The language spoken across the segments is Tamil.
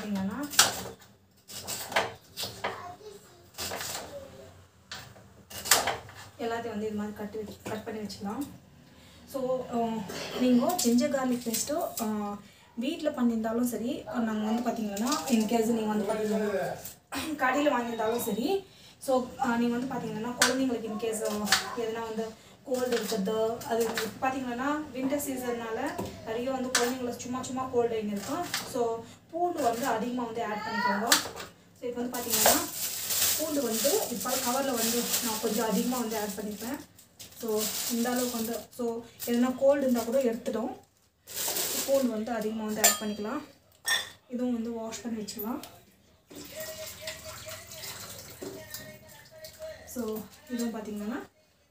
பார்த்தீங்கன்னா எல்லாத்தையும் வந்து இது மாதிரி கட்டி வச்சு கட் பண்ணி வச்சுக்கலாம் ஸோ நீங்கள் ஜிஞ்சர் கார்லிக் பேஸ்ட்டு வீட்டில் பண்ணியிருந்தாலும் சரி நாங்கள் வந்து பார்த்தீங்கன்னா இன்கேஸ் நீங்கள் வந்து பார்த்தீங்கன்னா கடையில் வாங்கியிருந்தாலும் சரி ஸோ நீங்கள் வந்து பார்த்தீங்கன்னா குழந்தைங்களுக்கு இன்கேஸ் எதனா வந்து கோல்டு இருக்கிறது அது இப்போ பார்த்தீங்கன்னா வின்டர் சீசன்னால நிறைய வந்து குழந்தைங்களுக்கு சும்மா சும்மா கோல்டு இருக்கும் ஸோ பூண்டு வந்து அதிகமாக வந்து ஆட் பண்ணிக்கோங்க ஸோ இப்போ வந்து பார்த்தீங்கன்னா பூண்டு வந்து இப்போ கவரில் வந்து நான் கொஞ்சம் அதிகமாக வந்து ஆட் பண்ணிப்பேன் ஸோ இந்த அளவுக்கு வந்து ஸோ எதனா கோல்டு இருந்தால் கூட எடுத்துட்டோம் பூண்டு வந்து அதிகமாக வந்து ஆட் பண்ணிக்கலாம் இதுவும் வந்து வாஷ் பண்ணி வச்சுக்கலாம் ஸோ இதுவும் பார்த்தீங்கன்னா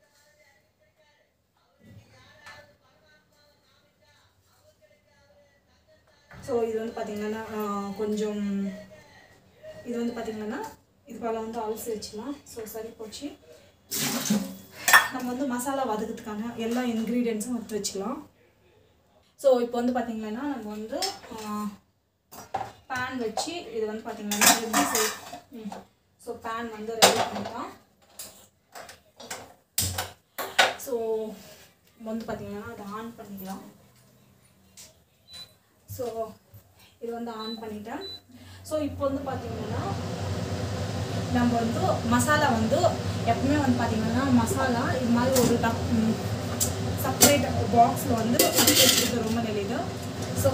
ஸோ இது வந்து பார்த்தீங்கன்னா ஆஹ், கொஞ்சம் இது வந்து பார்த்தீங்கன்னா இது போல் வந்து அலசி வச்சுக்கலாம் ஸோ சரி போச்சு நம்ம வந்து மசாலா வதக்கிறதுக்கான எல்லா இன்க்ரீடியன்ஸும் எடுத்து வச்சுக்கலாம் ஸோ இப்போ வந்து பார்த்தீங்கன்னா நம்ம வந்து பேன் வச்சு இது வந்து பார்த்தீங்கன்னா எப்படி செய் ஸோ பேன் வந்து ரெடி பண்ணிக்கலாம் ஸோ வந்து பார்த்தீங்கன்னா அதை ஆன் பண்ணிக்கலாம் ஸோ இது வந்து ஆன் பண்ணிட்டேன் ஸோ இப்போ வந்து பார்த்தீங்கன்னா நம்ம வந்து மசாலா வந்து எப்பவுமே வந்து பார்த்தீங்கன்னா மசாலா இது மாதிரி ஒரு டப் செப்பரேட் பாக்ஸில் வந்து ஊற்றி வச்சுக்கிறது ரொம்ப நல்லது ஸோ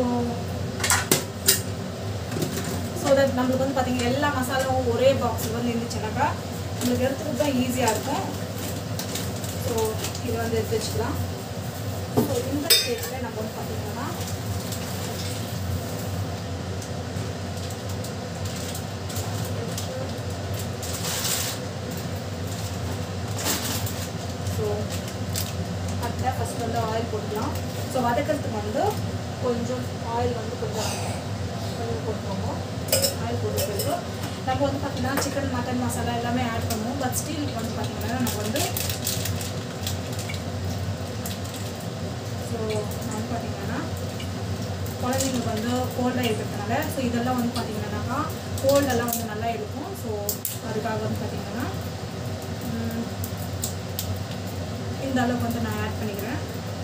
ஸோ தட் நம்மளுக்கு வந்து பார்த்தீங்கன்னா எல்லா மசாலாவும் ஒரே பாக்ஸில் வந்து இருந்துச்சுனாக்கா நம்மளுக்கு எடுத்துக்கிறது தான் ஈஸியாக இருக்கும் ஸோ இது வந்து எடுத்து வச்சுக்கலாம் ஸோ இந்த ஸ்டேஜில் நம்ம வந்து பார்த்தீங்கன்னா ஸோ அதில் ஃபஸ்ட் வந்து ஆயில் போட்டுக்கலாம் ஸோ வதக்கிறதுக்கு வந்து கொஞ்சம் ஆயில் வந்து கொஞ்சம் கொஞ்சம் போட்டுக்கோங்க ஆயில் போட்டு பிறகு நம்ம வந்து பார்த்தீங்கன்னா சிக்கன் மட்டன் மசாலா எல்லாமே ஆட் பண்ணுவோம் பட் ஸ்டீல் வந்து பார்த்தீங்கன்னா நம்ம வந்து ஸோ நான் வந்து பார்த்தீங்கன்னா குழந்தைங்களுக்கு வந்து கோல்டாக இருக்கிறதுனால ஸோ இதெல்லாம் வந்து பார்த்தீங்கன்னாக்கா கோல்டெல்லாம் வந்து நல்லா இருக்கும் ஸோ அதுக்காக வந்து பார்த்தீங்கன்னா ம், இந்த அளவுக்கு வந்து நான் ஆட் பண்ணிக்கிறேன்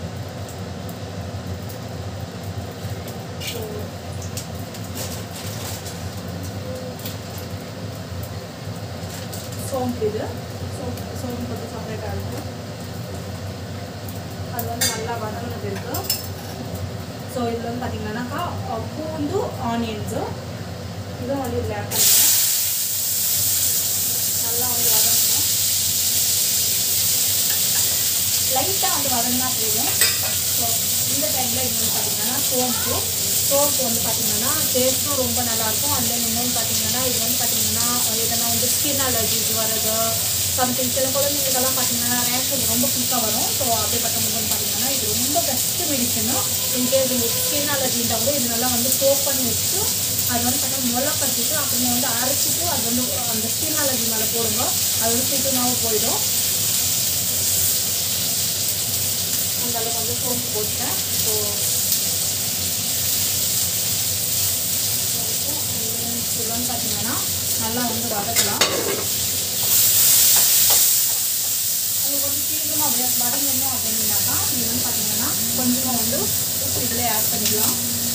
ஸோ சோம்பு இது சோம்பு சோம்பு கொஞ்சம் செப்பரேட்டாக இருக்கும் அது வந்து நல்லா வதங்கினது இருக்கு ஸோ இதில் வந்து பார்த்தீங்கன்னாக்கா அஹ், பூண்டு ஆனியன்ஸு இதுவும் வந்து இதில் ஆட் பண்ணுறேன் நல்லா வந்து வதங்கணும் லைட்டாக வந்து வதங்கினா போதும் ஸோ இந்த டைமில் இது வந்து பார்த்தீங்கன்னா சோம்பு சோம்பு வந்து பார்த்தீங்கன்னா டேஸ்ட்டும் ரொம்ப நல்லாயிருக்கும் அண்ட் தென் இன்னொன்று பார்த்தீங்கன்னா இது வந்து பார்த்தீங்கன்னா எதனா வந்து ஸ்கின் அலர்ஜிஸ் வர்றது சம்திங் சில குழந்தைங்களுக்கெல்லாம் பார்த்தீங்கன்னா ரேஷன் ரொம்ப குயிக்காக வரும் ஸோ அப்படிப்பட்டவங்க வந்து பார்த்தீங்கன்னா இது ரொம்ப பெஸ்ட்டு மெடிசனு இன்கேஸ் உங்களுக்கு ஸ்கின் அலர்ஜி இருந்தால் கூட இது நல்லா வந்து சோப் பண்ணி வச்சுட்டு அது வந்து பார்த்தீங்கன்னா முளை கட்டிட்டு அப்புறமா வந்து அரைச்சிட்டு அது வந்து அந்த ஸ்கின் அலர்ஜி மேலே போடுங்க அது வந்து சீக்கிரமாகவும் போயிடும் அந்த அளவுக்கு வந்து சோம்பு போட்டேன் ஸோ இது வந்து பார்த்தீங்கன்னா நல்லா வந்து வதக்கலாம் உங்களுக்கு வந்து சீக்கிரமாக அப்படியே வதங்கணும் அப்படின்னாக்கா நீங்கள் வந்து பார்த்தீங்கன்னா கொஞ்சமாக வந்து உப்பு இதில் ஆட் பண்ணிக்கலாம்